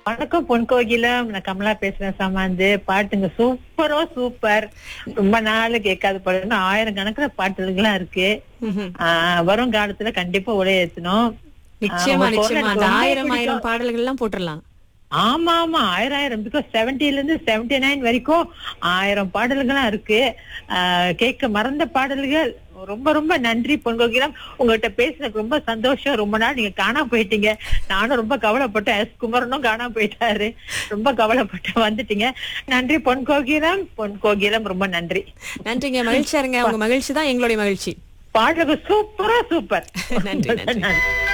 வணக்கம் பொன் கோகிலம் நான் கமலா பேசுறேன் சமாந்து பாட்டுங்க சூப்பரோ சூப்பர் ரொம்ப நாள் கேட்காத பாட்டு ஆயிரம் கணக்குல பாட்டுகள்லாம் இருக்கு ம்ஹும். ஆஹ் வரும் காலத்துல கண்டிப்பா உழையேத்தணும் நிச்சயமா உங்க நிச்சயமா குரல் அந்த ரொம்ப ஆயிரம் பிடிக்கும். ஆயிரம் பாடல்கள் எல்லாம் போட்டுடலாம் ஆமா ஆமா ஆயிரம் ஆயிரம் பிகாஸ் செவன்டில இருந்து செவன்டி நைன் வரைக்கும் ஆயிரம் பாடல்கள்லாம் இருக்கு ஆஹ் கேட்க மறந்த பாடல்கள் ரொம்ப ரொம்ப நன்றி பொன்கோகிலம் உங்ககிட்ட பேசினதுக்கு ரொம்ப சந்தோஷம் ரொம்ப நாள் நீங்க காணாம போயிட்டீங்க நானும் ரொம்ப கவலைப்பட்டேன் எஸ் குமரனும் காணாம போயிட்டாரு ரொம்ப கவலைப்பட்டு வந்துட்டீங்க நன்றி பொன்கோகிலம் பொன்கோகிலம் ரொம்ப நன்றி நன்றிங்க மகிழ்ச்சியா இருங்க உங்க மகிழ்ச்சி தான் எங்களுடைய மகிழ்ச்சி பாடல்கள் சூப்பரா சூப்பர் நன்றி, நன்றி. நன்றி